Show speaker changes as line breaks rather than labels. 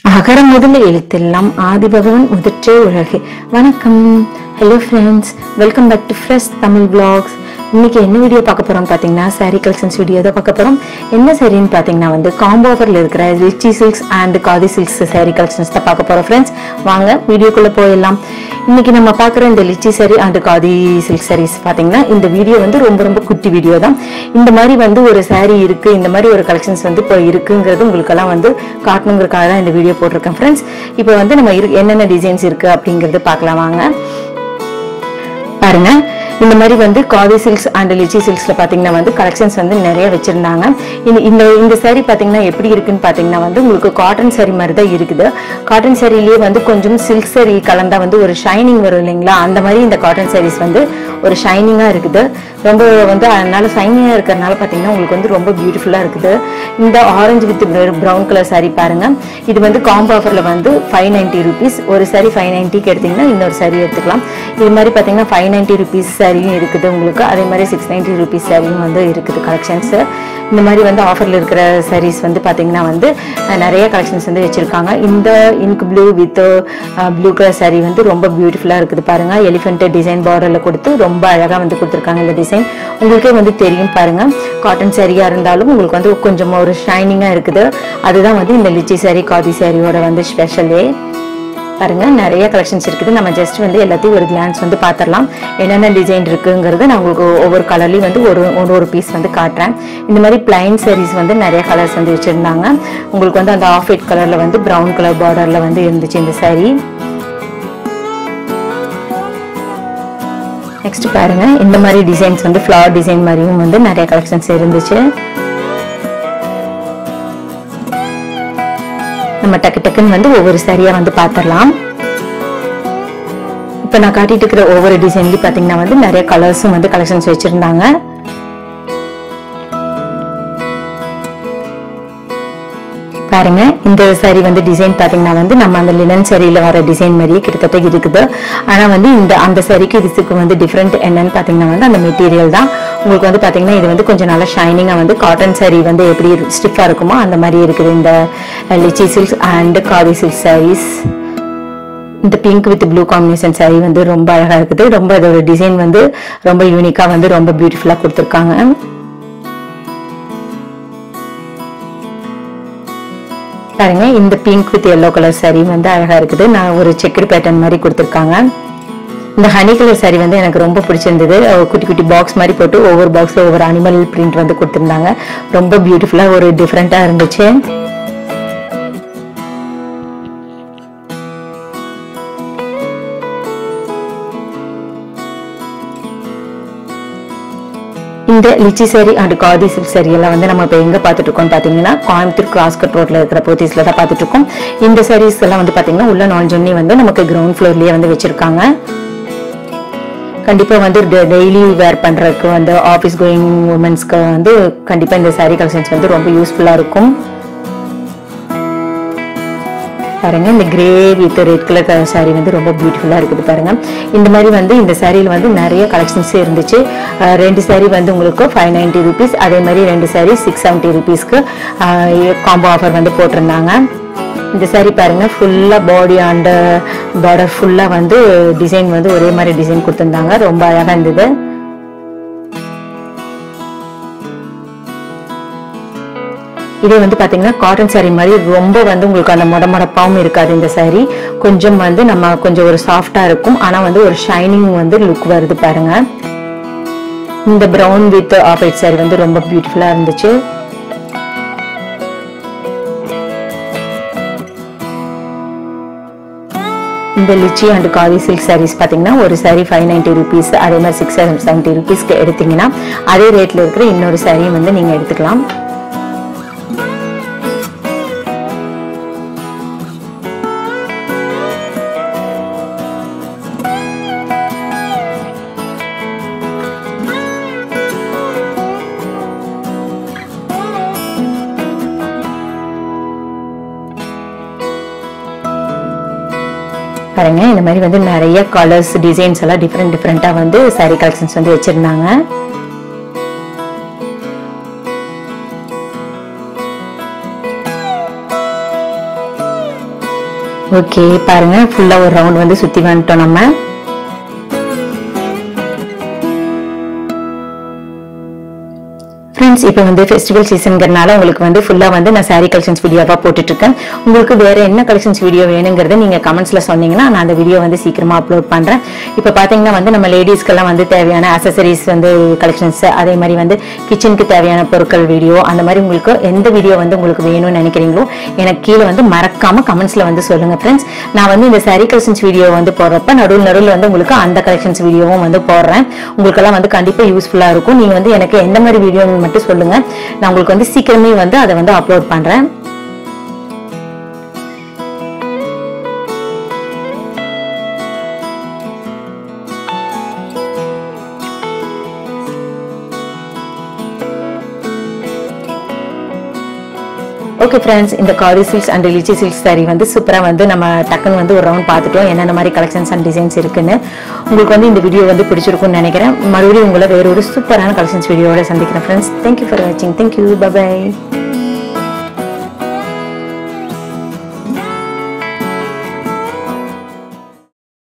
அகர முதல எழுத்தெல்லாம் ஆதிபகவன் முதற்றே உலகு வணக்கம் hello friends welcome back to fresh Tamil vlogs இன்னைக்கு என்ன வீடியோ பார்க்க போறோம் பார்த்தீங்கன்னா சாரி கலெக்ஷன்ஸ் வீடியோ தான் பார்க்க போறோம் என்ன சாரின்னு பார்த்தீங்கன்னா வந்து காம்போ ஆஃபரில் இருக்கிற Richie silks and Khadi silks sari collections தான் பார்க்க போறோம் ஃப்ரெண்ட்ஸ் வாங்க வீடியோக்குள்ள போயிடலாம் இன்னைக்கு நம்ம பார்க்குற இந்த litchi sari and Khadi silk saris பார்த்தீங்கன்னா இந்த வீடியோ வந்து ரொம்ப ரொம்ப குட்டி வீடியோ தான் இந்த மாதிரி வந்து ஒரு சாரி இருக்கு இந்த மாதிரி ஒரு கலெக்ஷன்ஸ் வந்து இப்போ இருக்குங்கிறது உங்களுக்கெல்லாம் வந்து காட்டணுங்கிறதுக்காக தான் இந்த வீடியோ போட்டிருக்கேன் ஃப்ரெண்ட்ஸ் இப்போ வந்து நம்ம இரு என்னென்ன டிசைன்ஸ் இருக்கு அப்படிங்கிறது பார்க்கலாம் வாங்க பாருங்க இந்த மாதிரி வந்து காதி சில்க்ஸ் அண்ட் லிச்சி சில்க்ஸ்ல பாத்தீங்கன்னா வந்து கலெக்ஷன்ஸ் வந்து நிறைய வச்சிருந்தாங்க இந்த- இந்த இந்த saree பாத்தீங்கன்னா எப்படி இருக்குன்னு பாத்தீங்கன்னா வந்து உங்களுக்கு காட்டன் saree மாதிரி தான் இருக்குது காட்டன் சாரிலேயே வந்து கொஞ்சம் சில்க் saree கலந்தா வந்து ஒரு ஷைனிங் வரும் இல்லைங்களா அந்த மாதிரி இந்த காட்டன் sarees வந்து ஒரு ஷைனிங்கா இருக்குது ரொம்ப வந்து அதனால ஷைனிங்கா இருக்கிறதுனால பாத்தீங்கன்னா உங்களுக்கு வந்து ரொம்ப பியூட்டிஃபுல்லா இருக்குது இந்த orange with brown colour saree பாருங்க இது வந்து காம்போ ஆஃபர்ல வந்து ஃபைவ் நைன்டி ருபீஸ் ஒரு saree ஃபைவ் நைன்ட்டிக்கு எடுத்தீங்கன்னா இன்னொரு saree எடுத்துக்கலாம் இது மாதிரி பாத்தீங்கன்னா ஃபைவ் நைன்டி ருபீஸ் சாரியும் இருக்குது உங்களுக்கு அதே மாதிரி சிக்ஸ் நைன்டி ருபீஸ் சாரியும் வந்து இருக்குது கலெக்ஷன்ஸ் இந்த மாதிரி வந்து ஆஃபர்ல இருக்கிற sarees வந்து பாத்தீங்கன்னா வந்து அஹ், நிறைய கலெக்ஷன்ஸ் வந்து வச்சிருக்காங்க இந்த ink blue with blue colour saree வந்து ரொம்ப பியூட்டிஃபுல்லா இருக்குது பாருங்க எலிஃபென்ட் டிசைன் பார்டர்ல கொடுத்து ரொம்ப அழகா வந்து கொடுத்துருக்காங்க இந்த டிசைன் உங்களுக்கே வந்து தெரியும் பாருங்க காட்டன் சாரியா இருந்தாலும் உங்களுக்கு வந்து கொஞ்சம் ஒரு ஷைனிங்கா இருக்குது அதுதான் வந்து இந்த லிச்சி saree காதி சாரியோட வந்து ஸ்பெஷலே பாருங்க நிறைய கலெக்ஷன்ஸ் இருக்குது நம்ம ஜஸ்ட் வந்து எல்லாத்தையும் ஒரு கிளான்ஸ் வந்து பார்த்துடலாம் என்னென்ன டிசைன் இருக்குங்கிறது நான் உங்களுக்கு ஒவ்வொரு கலர்லையும் வந்து ஒரு ஒரு ஒரு பீஸ் வந்து காட்டுறேன் இந்த மாதிரி பிளைன் sarees வந்து நிறைய கலர்ஸ் வந்து வச்சுருந்தாங்க உங்களுக்கு வந்து அந்த ஆஃப் ஒயிட் கலரில் வந்து ப்ரௌன் கலர் பார்டரில் வந்து இருந்துச்சு இந்த saree நெக்ஸ்ட் பாருங்க இந்த மாதிரி டிசைன்ஸ் வந்து ஃப்ளவர் டிசைன் மாதிரியும் வந்து நிறைய கலெக்ஷன்ஸ் இருந்துச்சு நம்ம டக்கு டக்குன்னு வந்து ஒவ்வொரு சரியா வந்து பார்த்துடலாம் இப்போ நான் காட்டிட்டு இருக்கிற ஒவ்வொரு டிசைன்லயும் பார்த்தீங்கன்னா வந்து நிறைய கலர்ஸும் வந்து கலெக்ஷன்ஸ் வச்சிருந்தாங்க பாருங்க இந்த saree வந்து டிசைன் பாத்தீங்கன்னா வந்து நம்ம அந்த லினன் சரியில வர டிசைன் மாதிரியே கிட்டத்தட்ட இருக்குது ஆனா வந்து இந்த அந்த சரிக்கு இதுக்கு வந்து டிஃப்ரெண்ட் என்னன்னு பாத்தீங்கன்னா வந்து அந்த மெட்டீரியல் தான் உங்களுக்கு வந்து பாத்தீங்கன்னா இது வந்து கொஞ்சம் நல்லா ஷைனிங்கா வந்து காட்டன் saree வந்து எப்படி ஸ்டிஃபா இருக்குமோ அந்த மாதிரி இருக்குது இந்த லிச்சி சில்க்ஸ் அண்ட் காவி சில்க் sarees இந்த pink with blue combination saree வந்து ரொம்ப அழகா இருக்குது ரொம்ப இதோட டிசைன் வந்து ரொம்ப யூனிக்கா வந்து ரொம்ப பியூட்டிஃபுல்லா கொடுத்துருக்காங்க பாருங்க இந்த pink with yellow colour saree வந்து அழகா இருக்குது நான் ஒரு செக்குடு பேட்டர்ன் மாதிரி கொடுத்துருக்காங்க இந்த ஹனி கலர் saree வந்து எனக்கு ரொம்ப பிடிச்சிருந்தது அஹ் குட்டி குட்டி பாக்ஸ் மாதிரி போட்டு ஒவ்வொரு பாக்ஸ்ல ஒவ்வொரு அனிமல் பிரிண்ட் வந்து கொடுத்துருந்தாங்க ரொம்ப பியூட்டிஃபுல்லா ஒரு டிஃப்ரெண்டா இருந்துச்சு இந்த லிச்சி சேரி அண்ட் காதி சில்க் சேரி எல்லாம் வந்து நம்ம இப்போ எங்க பார்த்துட்டு இருக்கோம்னு பார்த்தீங்கன்னா கோயம்புத்தூர் கிராஸ் கட் ரோட்ல இருக்கிற போத்தீஸ்ல தான் பார்த்துட்டு இருக்கோம் இந்த சாரீஸ் எல்லாம் வந்து பார்த்தீங்கன்னா உள்ள நான்ஜொன்னி வந்து நமக்கு கிரவுண்ட் ஃப்ளோர்லயே வந்து வச்சிருக்காங்க கண்டிப்பா வந்து டெய்லி வேர் பண்றதுக்கு வந்து ஆஃபீஸ் கோயிங் உமன்ஸ்க்கு வந்து கண்டிப்பா இந்த saree கலெக்ஷன்ஸ் வந்து ரொம்ப யூஸ்ஃபுல்லா இருக்கும் பாருங்க இந்த grey with red colour saree வந்து ரொம்ப பியூட்டிஃபுல்லா இருக்குது பாருங்க இந்த மாதிரி வந்து இந்த சாரியில் வந்து நிறைய கலெக்ஷன்ஸ் இருந்துச்சு அஹ் ரெண்டு saree வந்து உங்களுக்கு ஃபைவ் நைன்டி ருபீஸ் அதே மாதிரி ரெண்டு saree சிக்ஸ் செவன்ட்டி ருபீஸ்க்கு காம்போ ஆஃபர் வந்து போட்டிருந்தாங்க இந்த saree பாருங்க ஃபுல்லா பாடி அண்ட் பார்டர் ஃபுல்லா வந்து டிசைன் வந்து ஒரே மாதிரி டிசைன் கொடுத்துருந்தாங்க ரொம்ப அழகா இருந்தது இதே வந்து பாத்தீங்கன்னா காட்டன் saree மாதிரி ரொம்ப வந்து உங்களுக்கு அந்த மொட மொடப்பாவும் இருக்காது இந்த saree கொஞ்சம் வந்து நம்ம கொஞ்சம் ஒரு சாஃப்டா இருக்கும் ஆனா வந்து ஒரு ஷைனிங் வந்து லுக் வருது பாருங்க இந்த brown with off white saree வந்து ரொம்ப பியூட்டிஃபுல்லா இருந்துச்சு இந்த லிச்சி அண்ட் காவி சில்க் sarees பார்த்தீங்கன்னா ஒரு saree ஃபைவ் நைன்ட்டி ருபீஸ் அதே மாதிரி சிக்ஸ் செவன்ட்டி ருபீஸ்க்கு எடுத்தீங்கன்னா அதே ரேட்ல இருக்கிற இன்னொரு சாரியும் வந்து நீங்க எடுத்துக்கலாம் பாருங்க இந்த மாதிரி வந்து நிறைய கலர்ஸ் டிசைன்ஸ் எல்லாம் டிஃப்ரெண்ட் டிஃப்ரெண்டா வந்து saree கலெக்ஷன்ஸ் வந்து வச்சிருந்தாங்க ஓகே பாருங்க ஃபுல்லா ஒரு ரவுண்ட் வந்து சுத்தி வந்துட்டோம் நம்ம ஃப்ரெண்ட்ஸ் இப்போ வந்து ஃபெஸ்டிவல் சீசன்கிறனால உங்களுக்கு வந்து ஃபுல்லாக வந்து நான் saree கலெக்ஷன்ஸ் வீடியோவாக போட்டுட்டு இருக்கேன் உங்களுக்கு வேற என்ன கலெக்ஷன்ஸ் வீடியோ வேணுங்கிறத நீங்க கமெண்ட்ஸ்ல சொன்னீங்கன்னா நான் அந்த வீடியோ வந்து சீக்கிரமா அப்லோட் பண்றேன் இப்போ பாத்தீங்கன்னா வந்து நம்ம லேடிஸ்க்கெல்லாம் வந்து தேவையான அசசரிஸ் வந்து கலெக்ஷன்ஸ் அதே மாதிரி வந்து கிச்சனுக்கு தேவையான பொருட்கள் வீடியோ அந்த மாதிரி உங்களுக்கு எந்த வீடியோ வந்து உங்களுக்கு வேணும்னு நினைக்கிறீங்களோ எனக்கு கீழே வந்து மறக்காம கமெண்ட்ஸ்ல வந்து சொல்லுங்க ஃப்ரெண்ட்ஸ் நான் வந்து இந்த saree கலெக்ஷன்ஸ் வீடியோ வந்து போடுறப்ப நடுவில் நடுவில் வந்து உங்களுக்கு அந்த கலெக்ஷன்ஸ் வீடியோவும் வந்து போடுறேன் உங்களுக்கெல்லாம் வந்து கண்டிப்பா யூஸ்ஃபுல்லா இருக்கும் நீங்க வந்து எனக்கு எந்த மாதிரி வீடியோன்னு மட்டும் சொல்லுங்க நான் உங்களுக்கு வந்து சீக்கிரமே வந்து அதை வந்து அப்லோட் பண்றேன் ஓகே ஃப்ரெண்ட்ஸ் இந்த காரி silks and litchi silks saree வந்து சூப்பராக வந்து நம்ம டக்குன்னு வந்து ஒரு ரவுண்ட் பார்த்துட்டோம் என்னென்ன மாதிரி கலெக்ஷன்ஸ் அண்ட் டிசைன்ஸ் இருக்குன்னு உங்களுக்கு வந்து இந்த வீடியோ வந்து பிடிச்சிருக்கும்னு நினைக்கிறேன் மறுபடியும் உங்களை வேற ஒரு சூப்பரான கலெக்ஷன்ஸ் வீடியோவோட சந்திக்கிறேன் ஃப்ரெண்ட்ஸ் தேங்க்யூ ஃபார் வாட்சிங் தேங்க்யூ பை